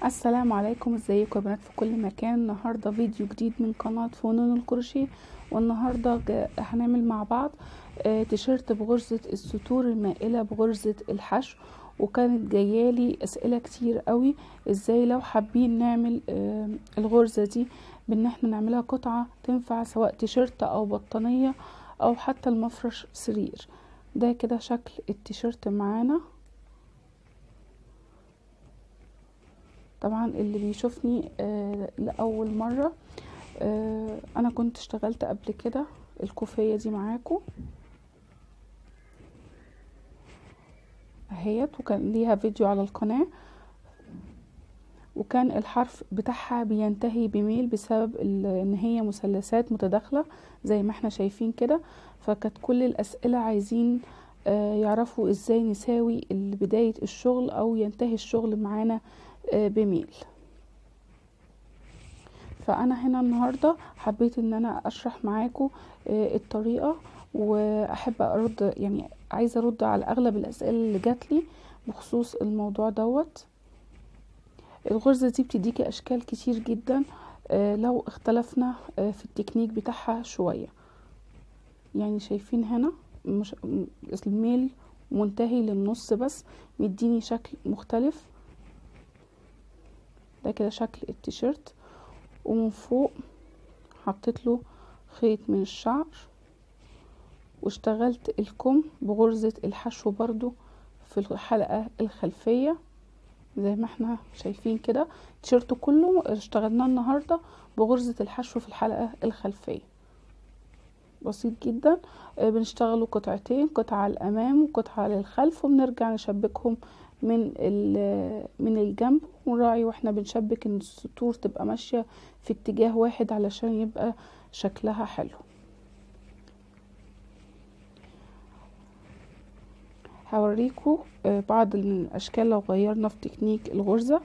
السلام عليكم ازيكم يا بنات في كل مكان النهارده فيديو جديد من قناه فنون الكروشيه والنهارده جا- هنعمل مع بعض آه، تيشيرت بغرزه السطور المائله بغرزه الحشو وكانت جايالي اسئله كتير قوي ازاي لو حابين نعمل آه، الغرزه دي بان احنا نعملها قطعه تنفع سواء تيشيرت او بطانيه او حتى المفرش سرير ده كده شكل التيشيرت معانا طبعا اللي بيشوفني آه لأول مرة آه أنا كنت اشتغلت قبل كده الكوفية دي معاكم اهيت وكان ليها فيديو على القناة وكان الحرف بتاعها بينتهي بميل بسبب ان هي مثلثات متداخلة زي ما احنا شايفين كده فكانت كل الأسئلة عايزين آه يعرفوا ازاي نساوي بداية الشغل او ينتهي الشغل معانا بميل فانا هنا النهاردة حبيت ان انا اشرح معاكم الطريقة واحب ارد يعني عايزة ارد على اغلب الاسئلة اللي جاتلي بخصوص الموضوع دوت الغرزة دي بتديكي اشكال كتير جدا لو اختلفنا في التكنيك بتاعها شوية يعني شايفين هنا مش الميل منتهي للنص بس مديني شكل مختلف ده كده شكل التيشيرت ومن فوق حطيت له خيط من الشعر واشتغلت الكم بغرزة الحشو برضو في الحلقة الخلفية زي ما احنا شايفين كده التيشيرت كله اشتغلناه النهاردة بغرزة الحشو في الحلقة الخلفية بسيط جدا بنشتغلوا قطعتين قطعة الامام وقطعة للخلف وبنرجع نشبكهم من من الجنب ونراعي واحنا بنشبك ان السطور تبقى ماشية في اتجاه واحد علشان يبقى شكلها حلو هوريكم بعض الاشكال لو غيرنا في تكنيك الغرزة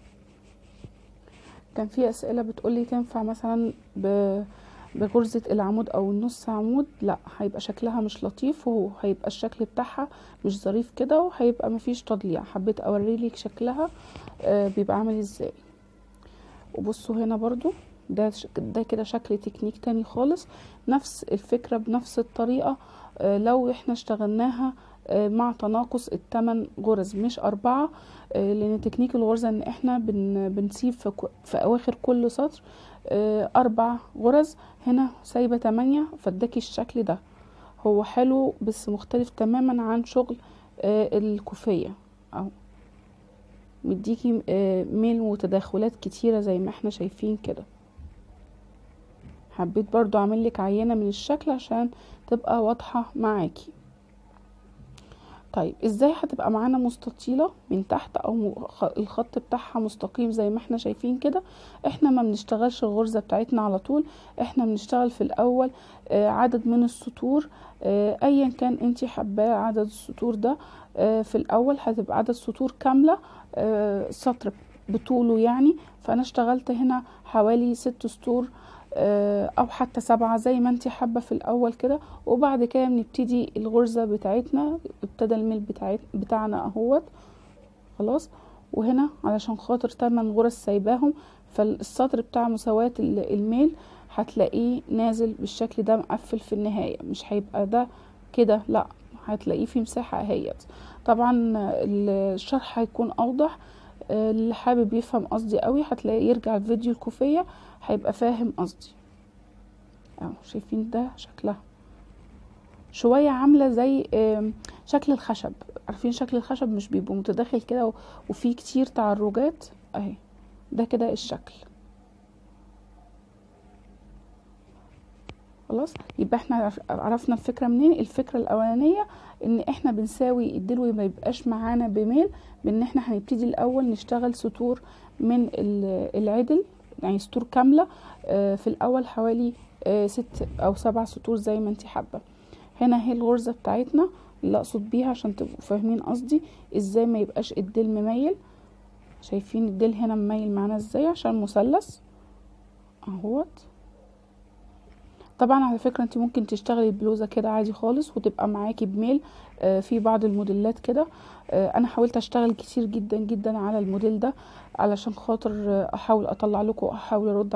كان في اسئلة بتقولي تنفع مثلا بغرزة العمود او النص عمود لا هيبقى شكلها مش لطيف وهيبقى الشكل بتاعها مش ظريف كده وهيبقى مفيش تضليع حبيت اوريلك شكلها آه بيبقى عامل ازاي وبصوا هنا برضو ده ده كده شكل تكنيك تاني خالص نفس الفكرة بنفس الطريقة آه لو احنا اشتغلناها آه مع تناقص التمن غرز مش اربعة لان تكنيك الغرزة ان احنا بن بنسيب في, في اواخر كل سطر اربع غرز هنا سايبه تمانية فاداكي الشكل ده هو حلو بس مختلف تماما عن شغل الكوفيه اهو مديكي ميل وتداخلات كتيرة زي ما احنا شايفين كده حبيت برضو اعمل لك عينة من الشكل عشان تبقى واضحة معاكي طيب ازاي هتبقى معانا مستطيله من تحت او الخط بتاعها مستقيم زي ما احنا شايفين كده احنا ما بنشتغلش الغرزه بتاعتنا على طول احنا بنشتغل في الاول آه عدد من السطور آه ايا كان انت حباه عدد السطور ده آه في الاول هتبقى عدد سطور كامله سطر بطوله يعني فانا اشتغلت هنا حوالي ست سطور او حتى سبعة زي ما انت حابة في الاول كده وبعد كده بنبتدي الغرزة بتاعتنا ابتدى الميل بتاعت بتاعنا اهوت خلاص وهنا علشان خاطر تمن غرز سايباهم فالسطر بتاع مساواة الميل هتلاقيه نازل بالشكل ده مقفل في النهاية مش هيبقى ده كده لا هتلاقيه في مساحة اهيت طبعا الشرح هيكون اوضح اللي حابب يفهم قصدي قوي هتلاقي يرجع الفيديو الكوفية هيبقى فاهم قصدي اهو شايفين ده شكلها شوية عاملة زي شكل الخشب عارفين شكل الخشب مش بيبقى متداخل كده وفيه كتير تعرجات اهي ده كده الشكل خلاص يبقى احنا عرفنا الفكرة منين الفكرة الاولانية ان احنا بنساوي الدلو ما يبقاش معانا بميل بان احنا هنبتدي الاول نشتغل سطور من العدل يعني سطور كاملة في الاول حوالي ست او سبع سطور زي ما انت حابة هنا هي الغرزة بتاعتنا اللي اقصد بيها عشان تبقوا فاهمين قصدي ازاي ما يبقاش الديل مميل شايفين الديل هنا مميل معانا ازاي عشان مثلث اهوت طبعا على فكرة انت ممكن تشتغلي البلوزة كده عادي خالص وتبقى معاكي بميل آه، في بعض الموديلات كده آه، انا حاولت اشتغل كتير جدا جدا على الموديل ده علشان خاطر آه، احاول اطلع لكم واحاول ارد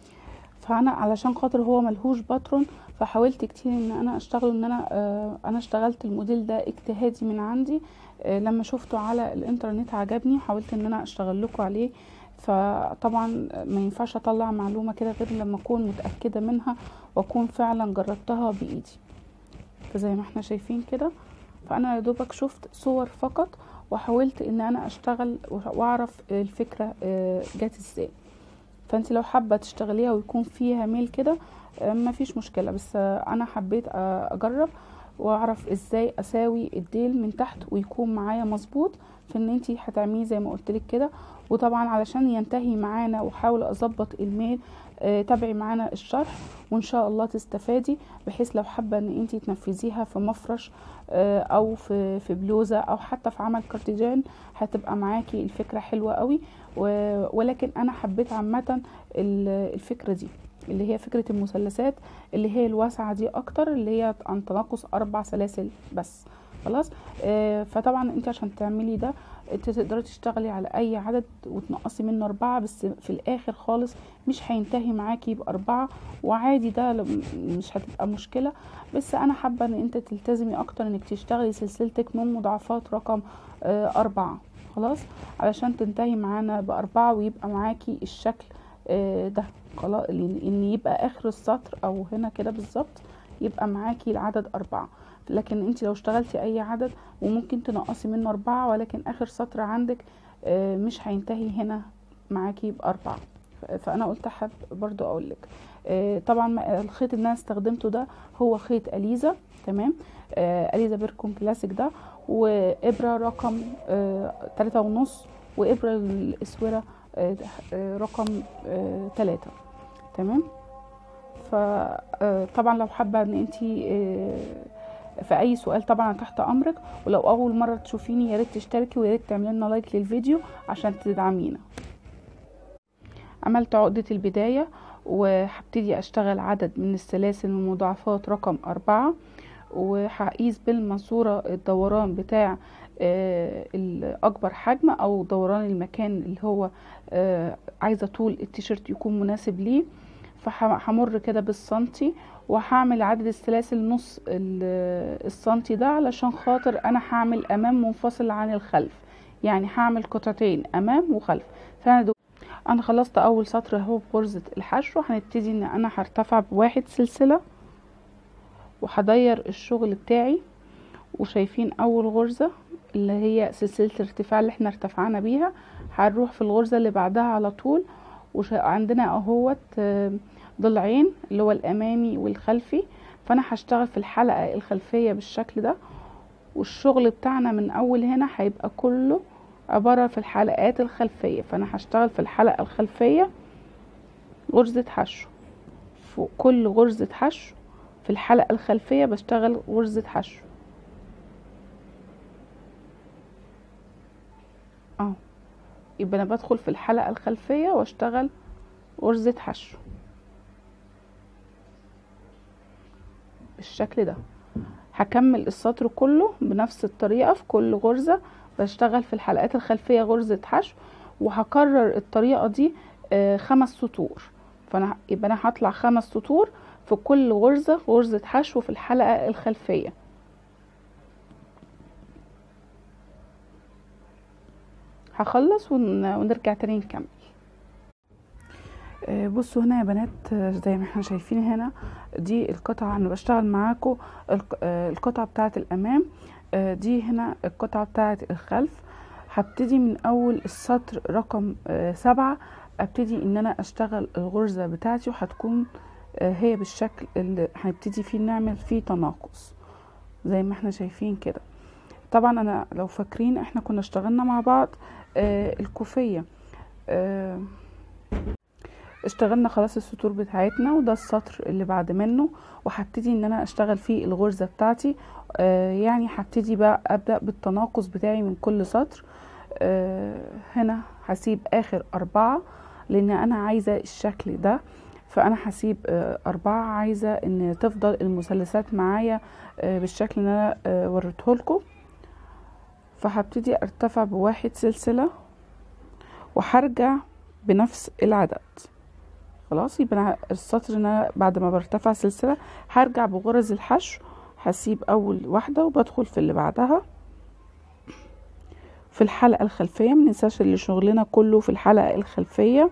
فانا علشان خاطر هو ملهوش باترون فحاولت كتير ان انا اشتغل ان انا آه انا اشتغلت الموديل ده اجتهادي من عندي آه لما شفته على الانترنت عجبني حاولت ان انا اشتغل لكم عليه فطبعا ما ينفعش اطلع معلومه كده غير لما اكون متاكده منها واكون فعلا جربتها بايدي فزي ما احنا شايفين كده فانا يا دوبك شفت صور فقط وحاولت ان انا اشتغل واعرف الفكره آه، جت ازاي فانت لو حابه تشتغليها ويكون فيها ميل كده ما فيش مشكله بس آه، انا حبيت آه، اجرب واعرف ازاي اساوي الديل من تحت ويكون معايا مظبوط في ان انتي هتعمليه زي ما قلت لك كده وطبعا علشان ينتهي معانا واحاول اظبط الميل آه، تابعي معانا الشرح وان شاء الله تستفادي بحيث لو حابه ان انتي تنفذيها في مفرش آه، او في في بلوزه او حتى في عمل كارديجان هتبقى معاكي الفكره حلوه قوي و- ولكن انا حبيت عامه ال- الفكره دي اللي هي فكره المثلثات اللي هي الواسعه دي اكتر اللي هي عن تناقص اربع سلاسل بس خلاص آه، فطبعا انت عشان تعملي ده انت تقدري تشتغلي على اي عدد وتنقصي منه اربعة بس في الاخر خالص مش هينتهي معاكي باربعة وعادي ده لم- مش هتبقى مشكلة بس انا حابة ان انت تلتزمي اكتر انك تشتغلي سلسلتك من مضاعفات رقم آه، اربعة خلاص علشان تنتهي معانا باربعة ويبقى معاكي الشكل آه، ده خلاص ان إن يبقى اخر السطر او هنا كده بالظبط يبقى معاكي العدد اربعة لكن انت لو اشتغلتي اي عدد وممكن تنقصي منه اربعة ولكن اخر سطر عندك آه، مش هينتهي هنا معاكي باربعة ف- فانا قلت حب برضو اقولك آه، طبعا ما- الخيط اللي انا استخدمته ده هو خيط اليزا تمام آه، اليزا بيركون كلاسيك ده وابره رقم آه، تلاتة ونص وابره الاسوره آه، آه، رقم آه، تلاتة تمام فطبعا لو حابه ان انتي آه، في اي سؤال طبعا أنا تحت امرك ولو اول مره تشوفيني يا ريت تشتركي ويا ريت تعملي لنا لايك للفيديو عشان تدعمينا عملت عقدة البداية وهبتدي اشتغل عدد من السلاسل المضاعفات رقم أربعة وهقيس بالماسورة الدوران بتاع آه، الأكبر حجم أو دوران المكان اللي هو آه، عايزة طول التيشيرت يكون مناسب ليه فهمر كده بالسنتي وهعمل عدد السلاسل نص ال- السنتي ده علشان خاطر انا هعمل امام منفصل عن الخلف يعني هعمل قطعتين امام وخلف فانا دو انا خلصت اول سطر اهو بغرزة الحشو هنبتدي ان انا هرتفع بواحد سلسلة وهدير الشغل بتاعي وشايفين اول غرزة اللي هي سلسلة الارتفاع اللي احنا ارتفعنا بيها هنروح في الغرزة اللي بعدها على طول وعندنا اهوت آه، ضلعين اللي هو الامامي والخلفي فانا هشتغل في الحلقة الخلفية بالشكل ده والشغل بتاعنا من اول هنا هيبقى كله عبارة في الحلقات الخلفية فانا هشتغل في الحلقة الخلفية غرزة حشو فوق كل غرزة حشو في الحلقة الخلفية بشتغل غرزة حشو اه يبقى انا بدخل في الحلقة الخلفية واشتغل غرزة حشو بالشكل ده هكمل السطر كله بنفس الطريقة في كل غرزة بشتغل في الحلقات الخلفية غرزة حشو وهكرر الطريقة دي آه، خمس سطور فانا يبقى انا هطلع خمس سطور في كل غرزة غرزة حشو في الحلقة الخلفية هخلص ون- ونرجع تاني نكمل آه، بصوا هنا يا بنات آه، زي ما احنا شايفين هنا دي القطعة انا بشتغل معاكم الق- آه، القطعة بتاعة الامام آه، دي هنا القطعة بتاعة الخلف هبتدي من اول السطر رقم آه، سبعة ابتدي ان انا اشتغل الغرزة بتاعتي وهتكون آه، هي بالشكل اللي هنبتدي فيه نعمل فيه تناقص زي ما احنا شايفين كده طبعا انا لو فاكرين احنا كنا اشتغلنا مع بعض آه الكوفية آه اشتغلنا خلاص السطور بتاعتنا وده السطر اللي بعد منه وهبتدي ان انا اشتغل فيه الغرزة بتاعتي آه يعني هبتدي بقى ابدأ بالتناقص بتاعي من كل سطر آه هنا هسيب اخر اربعة لان انا عايزة الشكل ده فانا هسيب آه، اربعة عايزة ان تفضل المثلثات معايا آه، بالشكل اللي انا آه، وريته لكم فهبتدي ارتفع بواحد سلسلة وهرجع بنفس العدد خلاص يبقى انا السطر ان انا بعد ما برتفع سلسلة هرجع بغرز الحشو هسيب اول واحدة وبدخل في اللي بعدها في الحلقة الخلفية مننساش اللي شغلنا كله في الحلقة الخلفية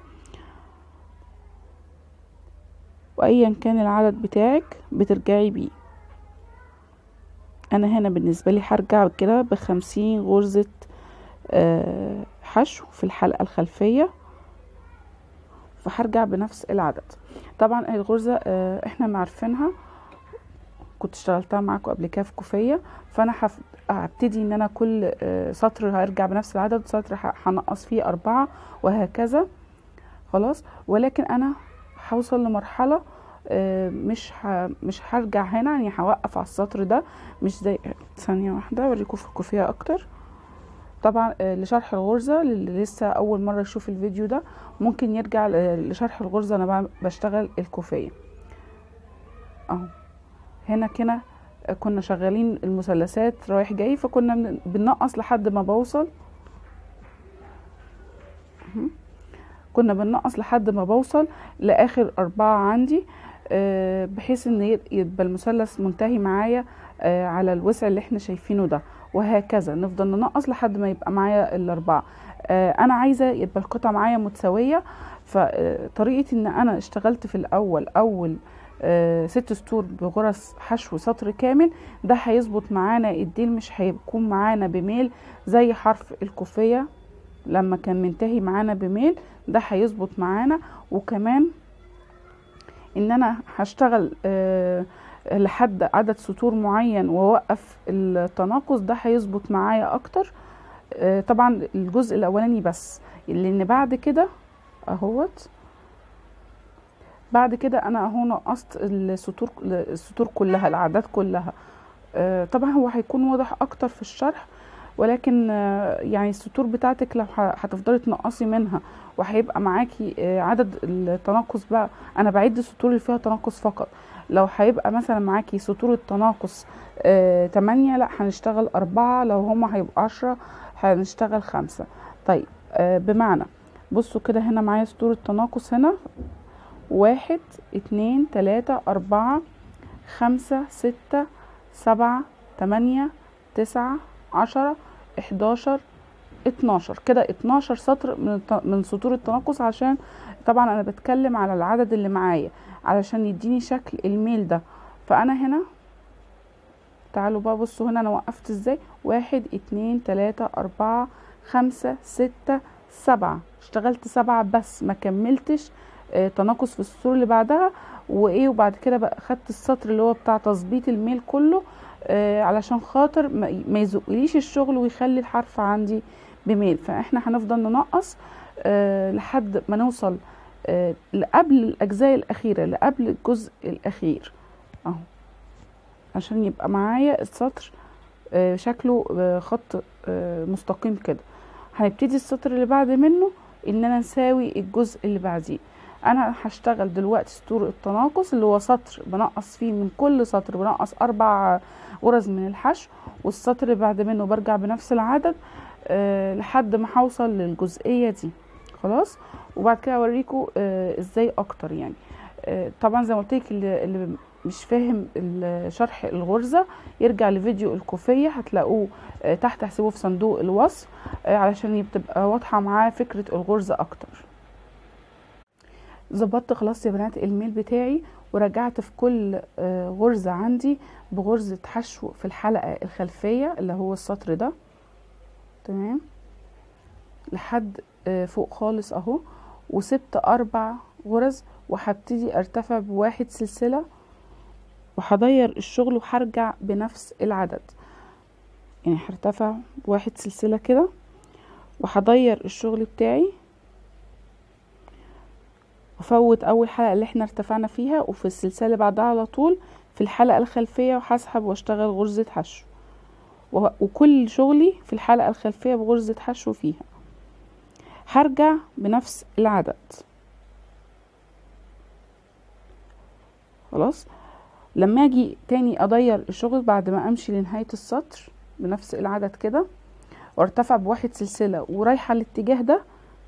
وايا كان العدد بتاعك بترجعي بيه انا هنا بالنسبة لي هرجع كده بخمسين غرزة آه، حشو في الحلقة الخلفية فهرجع بنفس العدد طبعا الغرزة آه، احنا معرفينها كنت اشتغلتها معاكم قبل كده في كوفية فانا هف- هبتدي ان انا كل آه، سطر هرجع بنفس العدد سطر ه- هنقص فيه اربعة وهكذا خلاص ولكن انا هوصل لمرحلة آه، مش ه... مش هرجع هنا يعني هوقف على السطر ده مش زي ثانية واحدة اوريكم في الكوفية اكتر طبعا آه، لشرح الغرزة للي لسه اول مرة يشوف الفيديو ده ممكن يرجع ل- لشرح الغرزة انا بعمل- بشتغل الكوفية اهو هنا كده آه، كنا شغالين المثلثات رايح جاي فكنا بن- بننقص لحد ما بوصل مهم. كنا بننقص لحد ما بوصل لاخر اربعة عندي آه، بحيث ان ي- يبقى المثلث منتهي معايا آه، على الوسع اللي احنا شايفينه ده وهكذا نفضل ننقص لحد ما يبقى معايا الاربعة آه، انا عايزة يبقى القطع معايا متساوية فطريقة ان انا اشتغلت في الاول اول آه، ست سطور بغرز حشو سطر كامل ده هيظبط معانا الديل مش هيكون معانا بميل زي حرف الكوفية لما كان منتهي معانا بميل ده هيظبط معانا وكمان ان انا هشتغل آه، لحد عدد سطور معين واوقف التناقص ده هيظبط معايا اكتر آه، طبعا الجزء الاولاني بس لان بعد كده اهوت بعد كده انا اهو نقصت السطور السطور كلها الاعداد كلها آه، طبعا هو هيكون واضح اكتر في الشرح ولكن آه، يعني السطور بتاعتك لو ه- هتفضلي تنقصي منها وهيبقى معاكي آه، عدد التناقص بقى انا بعد السطور اللي فيها تناقص فقط لو هيبقى مثلا معاكي سطور التناقص آه، تمانية لا هنشتغل أربعة لو هما هيبقوا عشرة هنشتغل خمسة طيب آه، بمعنى بصوا كده هنا معايا سطور التناقص هنا واحد اتنين تلاتة أربعة خمسة ستة سبعة تمانية تسعة عشرة احداشر اتناشر كده اتناشر سطر من الت- من سطور التناقص عشان طبعا انا بتكلم على العدد اللي معايا علشان يديني شكل الميل ده فانا هنا تعالوا بقى بصوا هنا انا وقفت ازاي واحد اتنين تلاتة اربعة خمسة ستة سبعة اشتغلت سبعة بس ما كملتش آه، تناقص في السطور اللي بعدها وايه وبعد كده بقى خدت السطر اللي هو بتاع تظبيط الميل كله آه، علشان خاطر ما ما يزقليش الشغل ويخلي الحرف عندي بميل فاحنا هنفضل ننقص آه، لحد ما نوصل آه، لقبل الاجزاء الاخيره لقبل الجزء الاخير اهو عشان يبقى معايا السطر آه، شكله آه، خط آه، مستقيم كده هنبتدي السطر اللي بعد منه ان انا نساوي الجزء اللي بعديه انا هشتغل دلوقتي سطور التناقص اللي هو سطر بنقص فيه من كل سطر بنقص اربع غرز من الحشو والسطر اللي بعد منه برجع بنفس العدد أه لحد ما هوصل للجزئيه دي خلاص وبعد كده اوريكم أه ازاي اكتر يعني أه طبعا زي ما قلت لك اللي, اللي مش فاهم ال- شرح الغرزه يرجع لفيديو الكوفيه هتلاقوه أه تحت هسيبه في صندوق الوصف أه علشان تبقى واضحه معاه فكره الغرزه اكتر ظبطت خلاص يا بنات الميل بتاعي ورجعت في كل آه، غرزة عندي بغرزة حشو في الحلقة الخلفية اللي هو السطر ده تمام لحد آه، فوق خالص اهو وسبت اربع غرز وهبتدي ارتفع بواحد سلسلة وهضير الشغل وهرجع بنفس العدد يعني هرتفع بواحد سلسلة كده وهضير الشغل بتاعي وفوت اول حلقه اللي احنا ارتفعنا فيها وفي السلسله اللي بعدها على طول في الحلقه الخلفيه وهسحب واشتغل غرزه حشو و- وكل شغلي في الحلقه الخلفيه بغرزه حشو فيها هرجع بنفس العدد خلاص لما اجي تاني اضير الشغل بعد ما امشي لنهاية السطر بنفس العدد كده وارتفع بواحد سلسلة ورايحة الاتجاه ده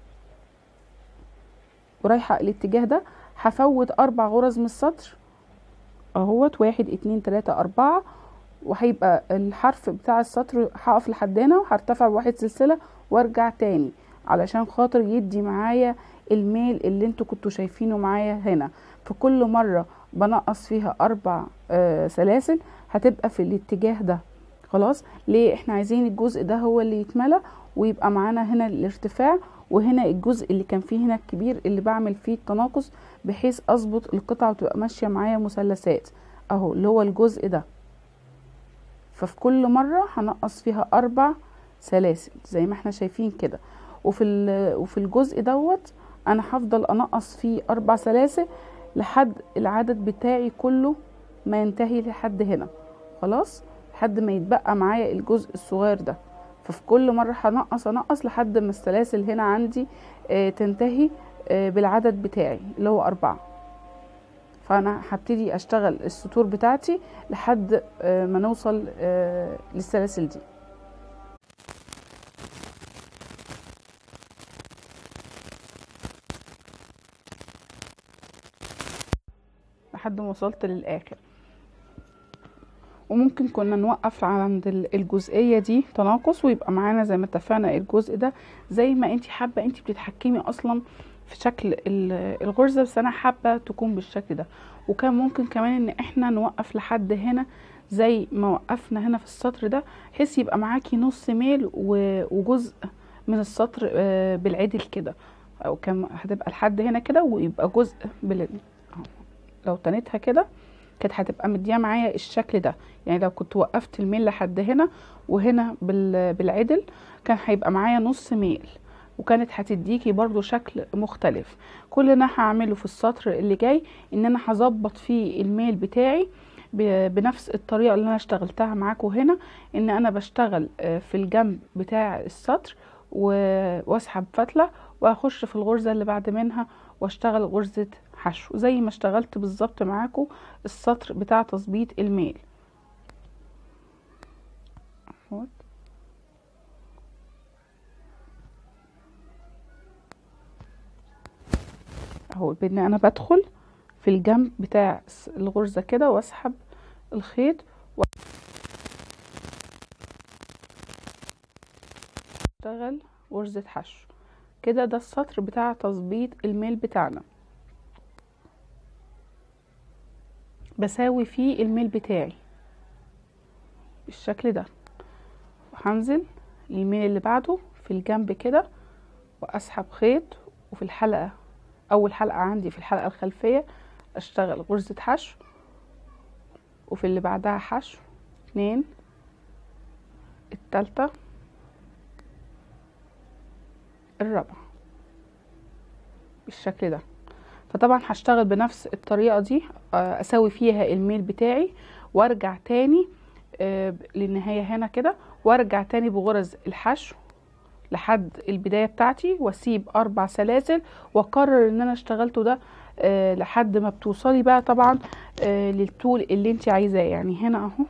ورايحة الاتجاه ده هفوت اربع غرز من السطر اهوت واحد اتنين تلاتة اربعة وهيبقى الحرف بتاع السطر هقف لحد هنا وهرتفع بواحد سلسلة وارجع تاني علشان خاطر يدي معايا الميل اللي انتوا كنتوا شايفينه معايا هنا في كل مرة بنقص فيها اربع آه سلاسل هتبقى في الاتجاه ده خلاص ليه احنا عايزين الجزء ده هو اللي يتملى ويبقى معانا هنا الارتفاع وهنا الجزء اللي كان فيه هنا الكبير اللي بعمل فيه التناقص بحيث اظبط القطعة وتبقى ماشية معايا مثلثات اهو اللي هو الجزء ده ففي كل مرة هنقص فيها اربع سلاسل زي ما احنا شايفين كده وفي وفي الجزء دوت انا هفضل انقص فيه اربع سلاسل لحد العدد بتاعي كله ما ينتهي لحد هنا خلاص لحد ما يتبقى معايا الجزء الصغير ده ففي كل مرة هنقص انقص لحد ما السلاسل هنا عندي آه تنتهي آه بالعدد بتاعي اللي هو أربعة فأنا هبتدي أشتغل السطور بتاعتي لحد آه ما نوصل للسلاسل دي لحد ما وصلت للآخر وممكن كنا نوقف عند الجزئية دي تناقص ويبقى معانا زي ما اتفقنا الجزء ده زي ما انت حابة انت بتتحكمي اصلا في شكل الغرزة بس انا حابة تكون بالشكل ده وكان ممكن كمان ان احنا نوقف لحد هنا زي ما وقفنا هنا في السطر ده بحيث يبقى معاكي نص ميل وجزء من السطر بالعدل كده او كان هتبقى لحد هنا كده ويبقى جزء بال لو تنيتها كده كانت هتبقى مديه معايا الشكل ده يعني لو كنت وقفت الميل لحد هنا وهنا بالعدل كان هيبقى معايا نص ميل وكانت هتديكي برضو شكل مختلف كل اللي انا هعمله في السطر اللي جاي ان انا هظبط فيه الميل بتاعي بنفس الطريقه اللي انا اشتغلتها معاكم هنا ان انا بشتغل في الجنب بتاع السطر واسحب فتله واخش في الغرزه اللي بعد منها واشتغل غرزه حشو زي ما اشتغلت بالظبط معاكم السطر بتاع تظبيط الميل اهو بان انا بدخل في الجنب بتاع الغرزه كده واسحب الخيط واشتغل غرزه حشو كده ده السطر بتاع تظبيط الميل بتاعنا بساوي فيه الميل بتاعي بالشكل ده وهنزل الميل اللي بعده في الجنب كده واسحب خيط وفي الحلقة اول حلقة عندي في الحلقة الخلفية اشتغل غرزة حشو وفي اللي بعدها حشو اتنين التالتة الرابعة بالشكل ده فطبعا هشتغل بنفس الطريقة دي اسوي فيها الميل بتاعي وارجع تاني للنهاية هنا كده وارجع تاني بغرز الحشو لحد البداية بتاعتي واسيب اربع سلاسل واكرر ان انا اشتغلته ده لحد ما بتوصلي بقى طبعا للطول اللي انت عايزاه يعني هنا اهو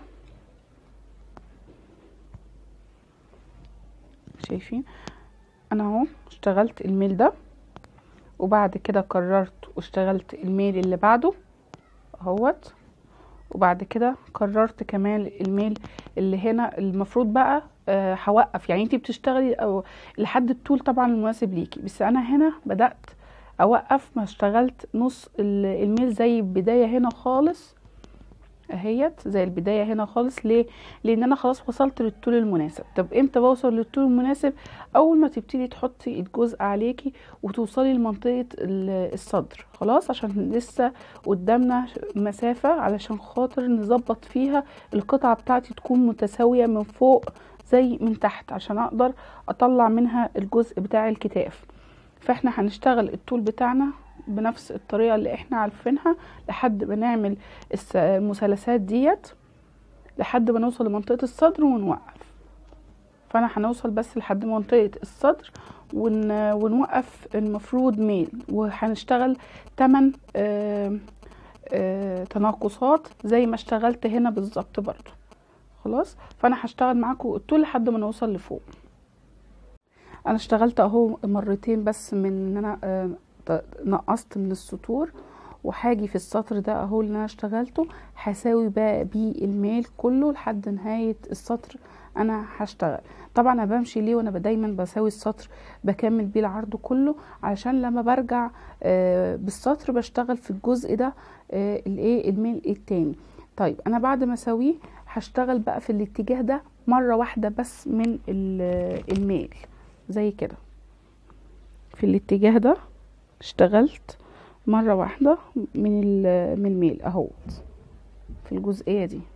شايفين انا اهو اشتغلت الميل ده وبعد كده كررت واشتغلت الميل اللي بعده اهوت وبعد كده كررت كمان الميل اللي هنا المفروض بقى أه هوقف يعني انتي بتشتغلي أو لحد الطول طبعا المناسب ليكي بس انا هنا بدأت اوقف ما اشتغلت نص الميل زي البداية هنا خالص اهيت زي البداية هنا خالص ليه لان انا خلاص وصلت للطول المناسب طب امتى بوصل للطول المناسب اول ما تبتدي تحطي الجزء عليكي وتوصلي لمنطقة الصدر خلاص عشان لسه قدامنا مسافة علشان خاطر نظبط فيها القطعة بتاعتي تكون متساوية من فوق زي من تحت عشان اقدر اطلع منها الجزء بتاع الكتاف فاحنا هنشتغل الطول بتاعنا بنفس الطريقة اللي احنا عارفينها لحد ما نعمل المثلثات ديت لحد ما نوصل لمنطقة الصدر ونوقف فانا هنوصل بس لحد منطقة الصدر ون... ونوقف المفروض ميل وهنشتغل 8 آه آه تناقصات زي ما اشتغلت هنا بالظبط برضو خلاص فانا هشتغل معاكم الطول لحد ما نوصل لفوق انا اشتغلت اهو مرتين بس من ان انا آه نقصت من السطور وهاجي في السطر ده اهو اللي انا اشتغلته هساوي بقى بيه الميل كله لحد نهاية السطر انا هشتغل طبعا انا بمشي ليه وانا دايما بساوي السطر بكمل بيه العرض كله علشان لما برجع آه بالسطر بشتغل في الجزء ده آه الايه الميل التاني طيب انا بعد ما اساويه هشتغل بقى في الاتجاه ده مرة واحدة بس من الميل زي كده في الاتجاه ده اشتغلت مرة واحدة من من الميل اهوت في الجزئية دي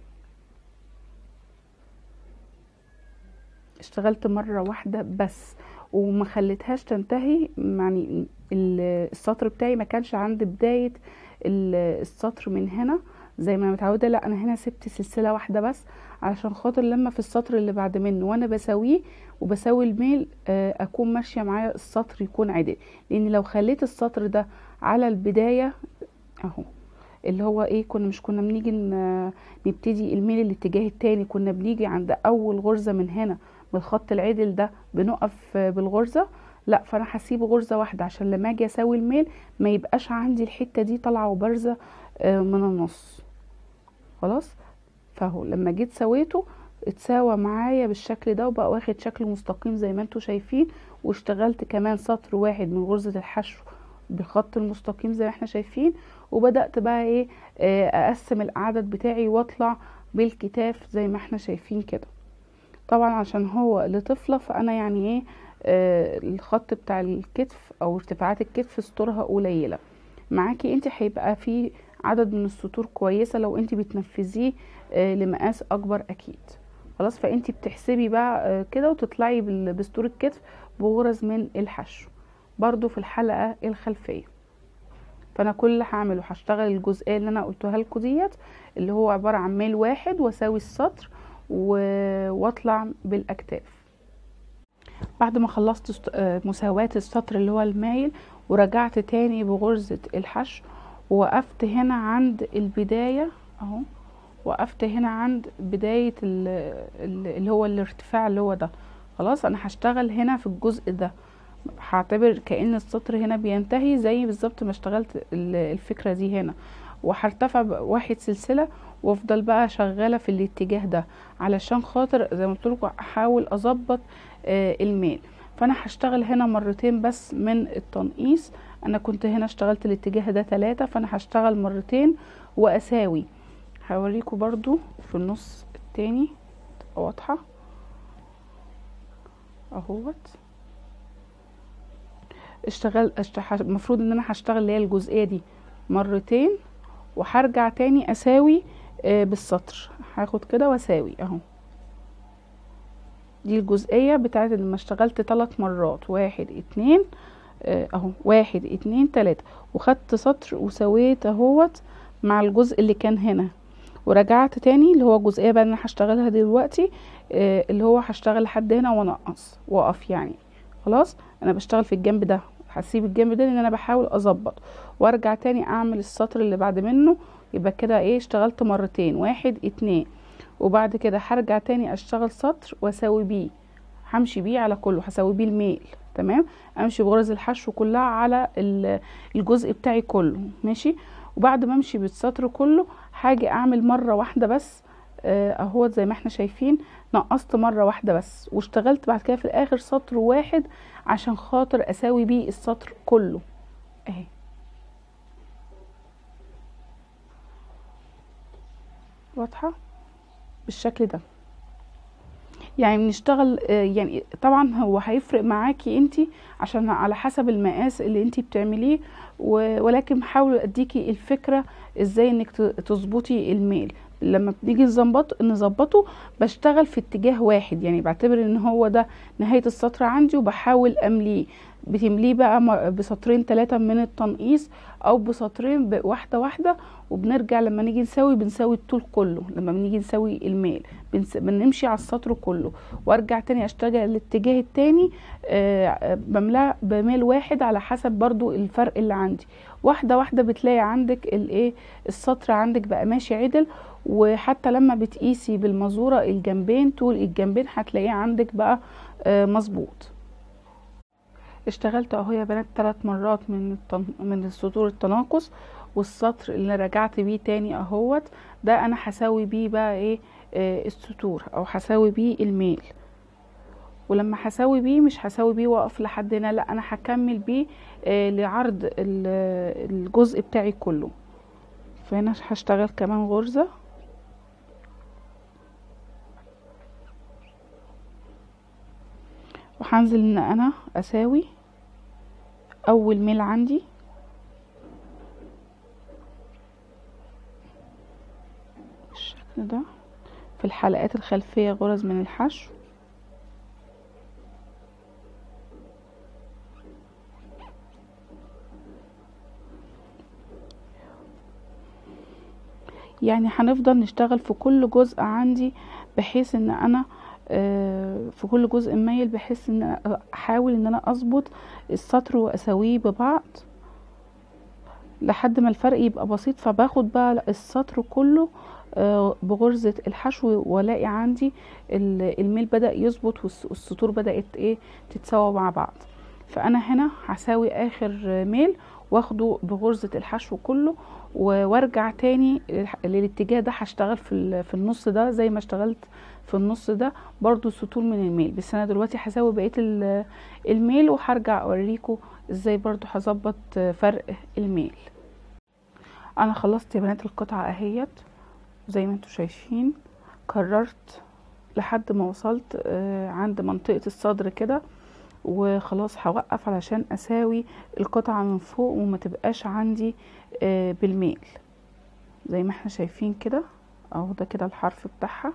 اشتغلت مرة واحدة بس وما خليتهاش تنتهي يعني السطر بتاعي ما كانش عند بداية السطر من هنا زي ما انا متعوده لا انا هنا سبت سلسله واحده بس علشان خاطر لما في السطر اللي بعد منه وانا بساويه وبساوي الميل اكون ماشيه معايا السطر يكون عدل لان لو خليت السطر ده على البدايه اهو اللي هو ايه كنا مش كنا بنيجي نبتدي الميل الاتجاه التاني كنا بنيجي عند اول غرزه من هنا من الخط العدل ده بنقف بالغرزه لا فانا هسيب غرزه واحده عشان لما اجي اساوي الميل ما يبقاش عندي الحته دي طالعه وبارزه من النص خلاص فهو لما جيت سويته اتساوى معايا بالشكل ده وبقى واخد شكل مستقيم زي ما انتوا شايفين واشتغلت كمان سطر واحد من غرزة الحشو بالخط المستقيم زي ما احنا شايفين وبدأت بقى ايه اقسم العدد بتاعي واطلع بالكتاف زي ما احنا شايفين كده طبعا عشان هو لطفلة فانا يعني ايه آه الخط بتاع الكتف او ارتفاعات الكتف سطورها قليلة معاكي انت هيبقى في عدد من السطور كويسة لو انت بتنفذيه آه لمقاس اكبر اكيد خلاص فانت بتحسبي بقى آه كده وتطلعي بسطور الكتف بغرز من الحشو برضو في الحلقة الخلفية فانا كل اللي هعمله هشتغل الجزئية اللي انا قلتها لكم ديت اللي هو عبارة عن ميل واحد واساوي السطر واطلع بالاكتاف بعد ما خلصت مساواة السطر اللي هو المايل ورجعت تاني بغرزة الحشو ووقفت هنا عند البداية اهو وقفت هنا عند بداية اللي هو الارتفاع اللي هو ده خلاص انا هشتغل هنا في الجزء ده هعتبر كأن السطر هنا بينتهي زي بالظبط ما اشتغلت الفكرة دي هنا وهرتفع واحد سلسلة وافضل بقى شغالة في الاتجاه ده علشان خاطر زي ما قلت لكم احاول اظبط آه الميل فانا هشتغل هنا مرتين بس من التنقيص انا كنت هنا اشتغلت الاتجاه ده ثلاثة فانا هشتغل مرتين واساوي هوريكم برضو في النص التاني تبقى واضحة اهوت اشتغل المفروض ان انا هشتغل اللي هي الجزئية دي مرتين وهرجع تاني اساوي آه بالسطر هاخد كده واساوي اهو دي الجزئية بتاعت لما اشتغلت ثلاث مرات واحد اتنين اه اهو واحد اتنين تلاتة وخدت سطر وسويت اهوت مع الجزء اللي كان هنا ورجعت تاني اللي هو الجزئية بقى اللي انا هشتغلها دلوقتي اه اللي هو هشتغل لحد هنا وانقص واقف يعني خلاص انا بشتغل في الجنب ده هسيب الجنب ده لان انا بحاول اظبط وارجع تاني اعمل السطر اللي بعد منه يبقى كده ايه اشتغلت مرتين واحد اتنين وبعد كده هرجع تاني اشتغل سطر واساوي بيه همشي بيه على كله هساوي بيه الميل تمام امشي بغرز الحشو كلها على الجزء بتاعي كله ماشي وبعد ما امشي بالسطر كله هاجي اعمل مره واحده بس اهوت زي ما احنا شايفين نقصت مره واحده بس واشتغلت بعد كده في الاخر سطر واحد عشان خاطر اساوي بيه السطر كله اهي واضحه بالشكل ده يعني بنشتغل يعني طبعا هو هيفرق معاكي انتي عشان على حسب المقاس اللي انتي بتعمليه ولكن حاولوا اديكي الفكرة ازاي انك تظبطي الميل لما بنيجي نظبطه نظبطه بشتغل في اتجاه واحد يعني بعتبر ان هو ده نهايه السطر عندي وبحاول امليه بتمليه بقى بسطرين ثلاثة من التنقيص او بسطرين واحدة واحدة وبنرجع لما نيجي نسوي بنسوي الطول كله لما بنيجي نسوي الميل بنس... بنمشي على السطر كله وارجع تاني اشتغل الاتجاه التاني آه بملاه بميل واحد على حسب برضو الفرق اللي عندي واحدة واحدة بتلاقي عندك الايه السطر عندك بقى ماشي عدل وحتى لما بتقيسي بالمزورة الجنبين طول الجنبين هتلاقيه عندك بقى آه مظبوط اشتغلت اهو يا بنات ثلاث مرات من التن... من السطور التناقص والسطر اللي رجعت بيه تاني اهوت ده انا هساوي بيه بقى ايه آه السطور او هساوي بيه الميل ولما هساوي بيه مش هساوي بيه واقف لحد هنا لا انا هكمل بيه آه لعرض الجزء بتاعي كله فهنا هشتغل كمان غرزة وهنزل ان انا اساوي اول ميل عندي بالشكل ده في الحلقات الخلفية غرز من الحشو يعني هنفضل نشتغل في كل جزء عندي بحيث ان انا في كل جزء مايل بحيث ان انا احاول ان انا اظبط السطر واسويه ببعض لحد ما الفرق يبقى بسيط فباخد بقى السطر كله بغرزة الحشو والاقي عندي الميل بدأ يظبط والسطور بدأت ايه تتساوى مع بعض فانا هنا هساوي اخر ميل واخده بغرزة الحشو كله وارجع تاني للاتجاه ده هشتغل في في النص ده زي ما اشتغلت في النص ده برضو سطور من الميل بس انا دلوقتي هساوي بقيه الميل وهرجع اوريكم ازاي برضو هظبط فرق الميل انا خلصت يا بنات القطعه اهيت زي ما انتم شايفين كررت لحد ما وصلت عند منطقه الصدر كده وخلاص هوقف علشان اساوي القطعة من فوق وما تبقاش عندي بالميل زي ما احنا شايفين كده اهو ده كده الحرف بتاعها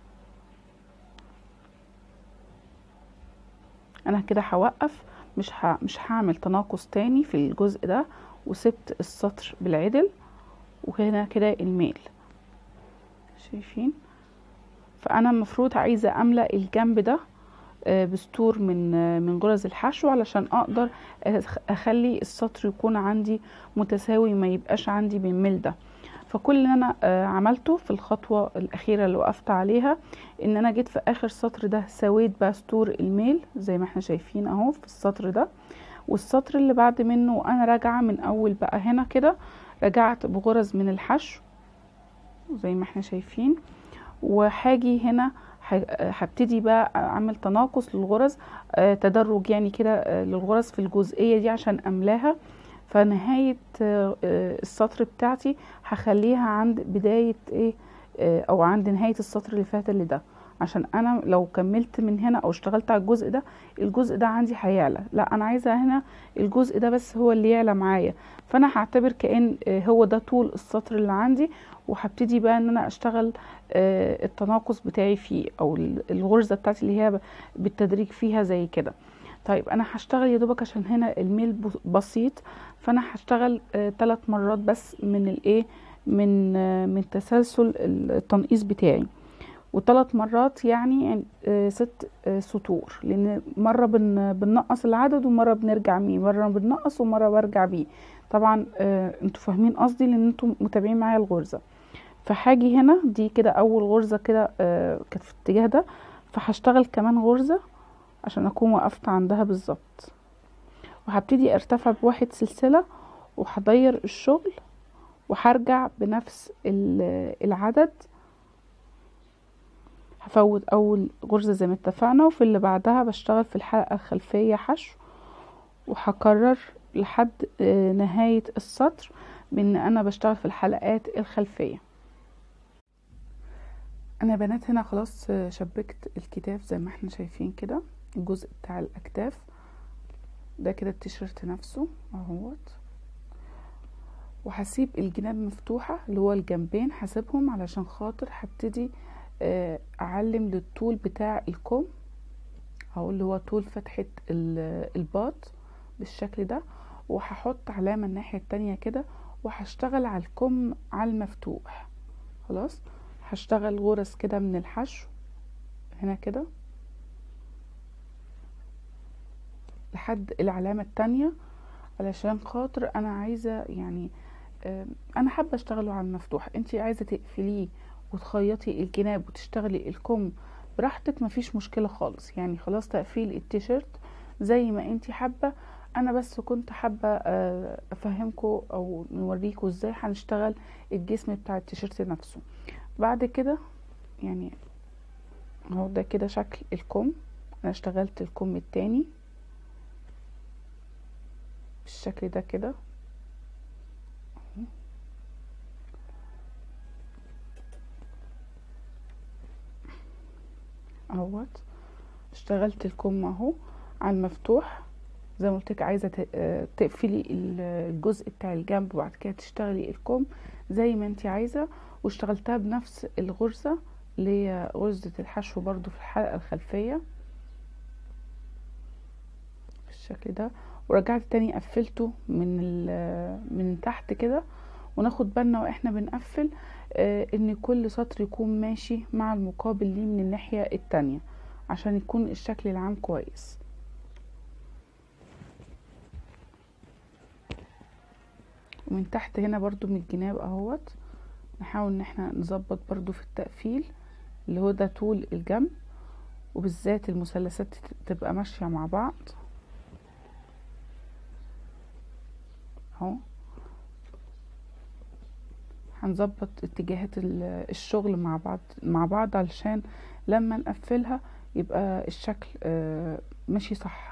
انا كده هوقف مش ه... مش هعمل تناقص تاني في الجزء ده وسبت السطر بالعدل وهنا كده الميل شايفين فانا المفروض عايزه املا الجنب ده بستور من من غرز الحشو علشان اقدر اخلي السطر يكون عندي متساوي ما يبقاش عندي بالميل ده فكل اللي انا عملته في الخطوة الاخيرة اللي وقفت عليها ان انا جيت في اخر سطر ده سويت بقى ستور الميل زي ما احنا شايفين اهو في السطر ده والسطر اللي بعد منه وانا راجعة من اول بقى هنا كده رجعت بغرز من الحشو زي ما احنا شايفين وهاجي هنا هبتدي بقى اعمل تناقص للغرز آه تدرج يعني كده آه للغرز في الجزئيه دي عشان املاها فنهايه آه السطر بتاعتي هخليها عند بدايه ايه او عند نهايه السطر اللي فات اللي ده عشان انا لو كملت من هنا او اشتغلت على الجزء ده الجزء ده عندي هيعلى لا انا عايزه هنا الجزء ده بس هو اللي يعلى معايا فانا هعتبر كأن هو ده طول السطر اللي عندي وهبتدي بقى ان انا اشتغل التناقص بتاعي فيه او الغرزه بتاعتي اللي هي بالتدريج فيها زي كده طيب انا هشتغل يا دوبك عشان هنا الميل بسيط فانا هشتغل ثلاث مرات بس من الايه من من تسلسل التنقيص بتاعي وثلاث مرات يعني ست سطور لان مره بن بنقص العدد ومره بنرجع بيه مره بنقص ومره برجع بيه طبعا انتوا فاهمين قصدي لان انتوا متابعين معايا الغرزه فهاجي هنا دي كده اول غرزه كده كانت في الاتجاه ده فهشتغل كمان غرزه عشان اكون وقفت عندها بالظبط وهبتدي ارتفع بواحد سلسله وهضير الشغل وهرجع بنفس العدد هفوت اول غرزة زي ما اتفقنا وفي اللي بعدها بشتغل في الحلقة الخلفية حشو وهكرر لحد نهاية السطر بان انا بشتغل في الحلقات الخلفية انا بنات هنا خلاص شبكت الكتاف زي ما احنا شايفين كده الجزء بتاع الاكتاف ده كده التيشيرت نفسه اهوت وهسيب الجناب مفتوحة اللي هو الجنبين هسيبهم علشان خاطر هبتدي آه، اعلم للطول بتاع الكم اهو اللي هو طول فتحة ال- الباط بالشكل ده وهحط علامة الناحية التانية كده وهشتغل على الكم على المفتوح خلاص هشتغل غرز كده من الحشو هنا كده لحد العلامة التانية علشان خاطر انا عايزة يعني آه، انا حابة اشتغله على المفتوح انتي عايزة تقفليه وتخيطي الجناب وتشتغلي الكم براحتك مفيش مشكلة خالص يعني خلاص تقفيل التيشيرت زي ما انتي حابة انا بس كنت حابة آه، افهمكم او نوريكم ازاي هنشتغل الجسم بتاع التيشيرت نفسه بعد كده يعني اهو ده كده شكل الكم انا اشتغلت الكم التاني بالشكل ده كده أهو. اهوت اشتغلت الكم اهو على المفتوح زي ما قلت لك عايزه ت- آه، تقفلي ال- الجزء بتاع الجنب وبعد كده تشتغلي الكم زي ما انت عايزه واشتغلتها بنفس الغرزه اللي هي غرزه الحشو برضو في الحلقه الخلفيه بالشكل ده ورجعت تاني قفلته من ال- من تحت كده وناخد بالنا واحنا بنقفل آه، ان كل سطر يكون ماشي مع المقابل ليه من الناحيه التانية عشان يكون الشكل العام كويس ومن تحت هنا برضو من الجناب اهوت نحاول ان احنا نظبط برضو في التقفيل اللي هو ده طول الجنب وبالذات المثلثات تت- تبقى ماشية مع بعض اهو هنظبط اتجاهات ال- الشغل مع بعض مع بعض علشان لما نقفلها يبقى الشكل آه، ماشي صح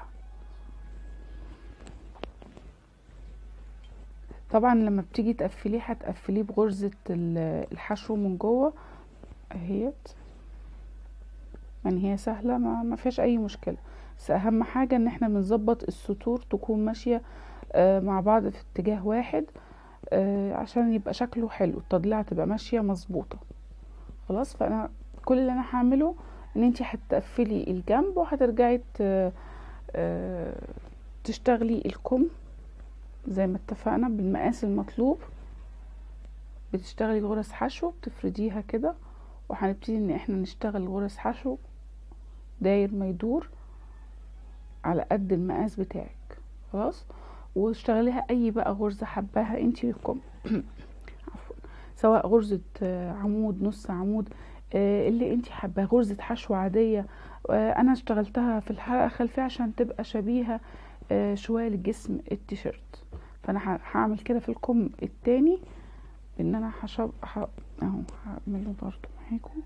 طبعا لما بتيجي تقفليه هتقفليه بغرزة ال- الحشو من جوه اهيت يعني هي سهلة ما, ما فيهاش اي مشكلة بس اهم حاجة ان احنا بنظبط السطور تكون ماشية آه، مع بعض في اتجاه واحد آه، عشان يبقى شكله حلو التضليعة تبقى ماشية مظبوطة خلاص فانا كل اللي انا هعمله ان انتي هتقفلي الجنب وهترجعي ت- آه، تشتغلي الكم زي ما اتفقنا بالمقاس المطلوب بتشتغلي غرز حشو بتفرديها كده وهنبتدي ان احنا نشتغل غرز حشو داير ما يدور على قد المقاس بتاعك خلاص واشتغليها اي بقى غرزة حباها انتي بالكم عفوا سواء غرزة آه، عمود نص عمود آه، اللي انتي حباه غرزة حشو عادية آه، انا اشتغلتها في الحلقة الخلفية عشان تبقى شبيهة آه، شوية لجسم التيشيرت فانا ه- هعمل كده في الكم التاني ان انا هشب ه... اهو هعمله برضو معاكم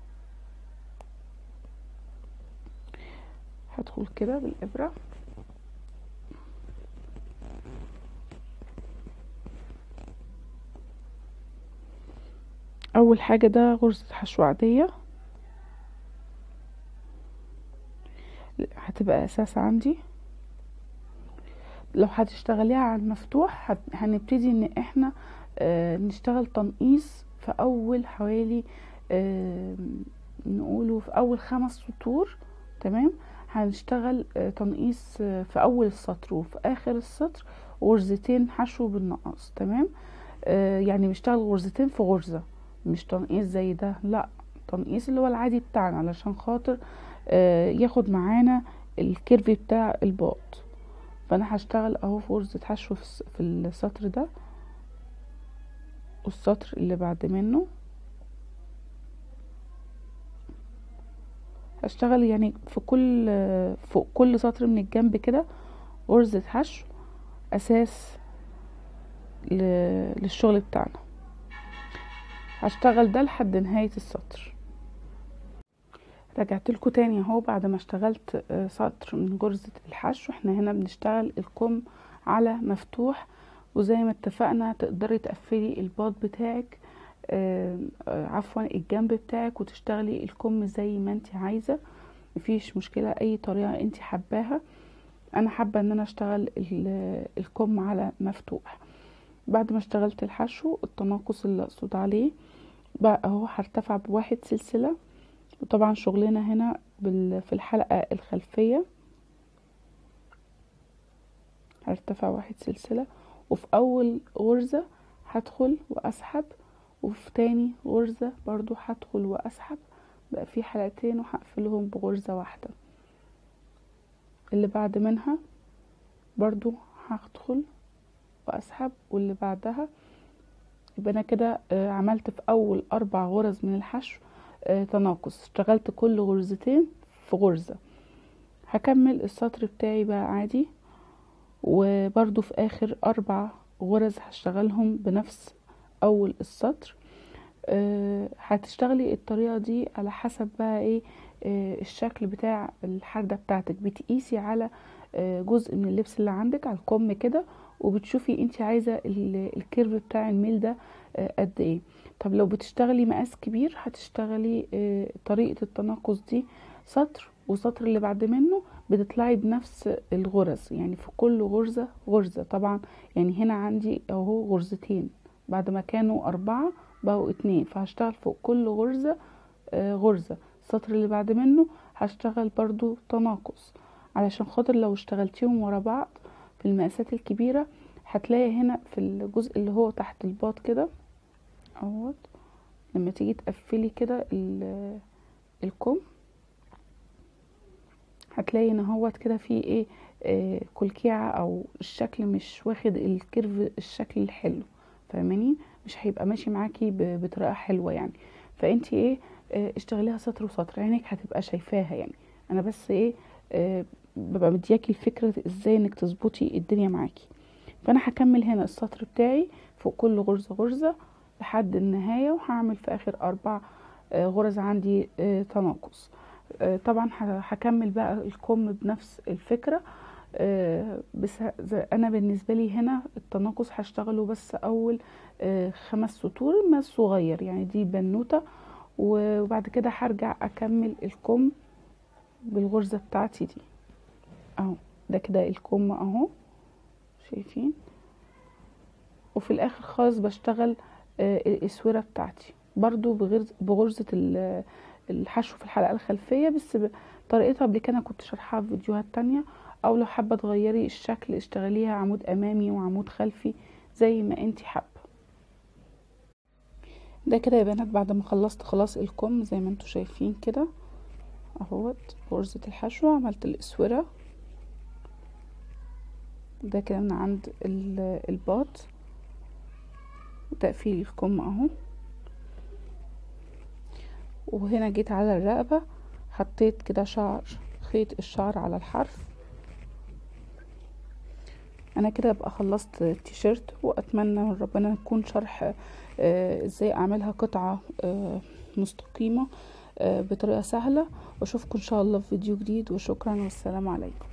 هدخل كده بالابره اول حاجه ده غرزه حشو عاديه هتبقى اساس عندي لو هتشتغليها على المفتوح هت- هنبتدي ان احنا آه، نشتغل تنقيص في اول حوالي آه، نقوله في اول خمس سطور تمام هنشتغل آه، تنقيص آه، في اول السطر وفي اخر السطر غرزتين حشو بالنقص تمام آه، يعني بنشتغل غرزتين في غرزة مش تنقيص زي ده لا تنقيص اللي هو العادي بتاعنا علشان خاطر آه، ياخد معانا الكيرف بتاع الباط فانا هشتغل اهو في غرزة حشو في الس- في السطر ده والسطر اللي بعد منه هشتغل يعني في كل فوق كل سطر من الجنب كده غرزة حشو اساس ل- للشغل بتاعنا هشتغل ده لحد نهاية السطر رجعت لكم تاني اهو بعد ما اشتغلت آه، سطر من غرزة الحشو احنا هنا بنشتغل الكم على مفتوح وزي ما اتفقنا تقدري تقفلي الباط بتاعك آه، آه، عفوا الجنب بتاعك وتشتغلي الكم زي ما انت عايزة مفيش مشكلة اي طريقة انت حباها انا حابة ان انا اشتغل ال- الكم على مفتوح بعد ما اشتغلت الحشو التناقص اللي اقصد عليه بقى اهو هرتفع بواحد سلسلة وطبعا شغلنا هنا بال- في الحلقة الخلفية هرتفع واحد سلسلة وفي اول غرزة هدخل واسحب وفي تاني غرزة برضو هدخل واسحب بقى في حلقتين وهقفلهم بغرزة واحدة اللي بعد منها برضو هدخل واسحب واللي بعدها يبقى انا كده آه، عملت في اول اربع غرز من الحشو آه، تناقص اشتغلت كل غرزتين في غرزة هكمل السطر بتاعي بقى عادي وبرضو في اخر اربع غرز هشتغلهم بنفس اول السطر آه، هتشتغلي الطريقة دي على حسب بقى ايه آه، الشكل بتاع الحردة بتاعتك بتقيسي على آه، جزء من اللبس اللي عندك على الكم كده وبتشوفي انت عايزة ال- الكيرف بتاع الميل ده آه، قد ايه طب لو بتشتغلي مقاس كبير هتشتغلي آه، طريقة التناقص دي سطر وسطر اللي بعد منه بتطلعي بنفس الغرز يعني في كل غرزة غرزة طبعا يعني هنا عندي اهو غرزتين بعد ما كانوا أربعة بقوا اتنين فهشتغل فوق كل غرزة آه، غرزة السطر اللي بعد منه هشتغل برضو تناقص علشان خاطر لو اشتغلتيهم ورا بعض في المقاسات الكبيرة هتلاقي هنا في الجزء اللي هو تحت الباط كده اهوت لما تيجي تقفلي كده ال- الكم هتلاقي ان هوت كده في ايه آه كلكيعة او الشكل مش واخد الكيرف الشكل الحلو فاهماني مش هيبقى ماشي معاكي ب- بطريقة حلوة يعني فانتي ايه آه اشتغليها سطر وسطر عينك هتبقى شايفاها يعني انا بس ايه آه ببقى مدياكي الفكرة ازاي انك تظبطي الدنيا معاكي فانا هكمل هنا السطر بتاعي فوق كل غرزة غرزة لحد النهاية وهعمل في اخر اربع آه، غرز عندي آه، تناقص آه، طبعا ه- هكمل بقى الكم بنفس الفكرة آه، بس ه- زي- انا بالنسبة لي هنا التناقص هشتغله بس اول آه، خمس سطور ما صغير يعني دي بنوتة وبعد كده هرجع اكمل الكم بالغرزة بتاعتي دي اهو ده كده الكم اهو شايفين وفي الاخر خالص بشتغل آه، الاسوره بتاعتي برضو بغرز بغرزه ال- الحشو في الحلقه الخلفيه بس ب- طريقتها قبل كده كنت شرحها في فيديوهات تانية او لو حابه تغيري الشكل اشتغليها عمود امامي وعمود خلفي زي ما انتي حابه ده كده يا بنات بعد ما خلصت خلاص الكم زي ما انتوا شايفين كده اهوت غرزه الحشو عملت الاسوره ده كده من عند ال- الباط وتقفيل الكم اهو وهنا جيت على الرقبة حطيت كده شعر خيط الشعر على الحرف انا كده ابقى خلصت التيشيرت واتمنى من ربنا يكون شرح آه، ازاي اعملها قطعة آه، مستقيمة آه، بطريقة سهلة واشوفكم ان شاء الله في فيديو جديد وشكرا والسلام عليكم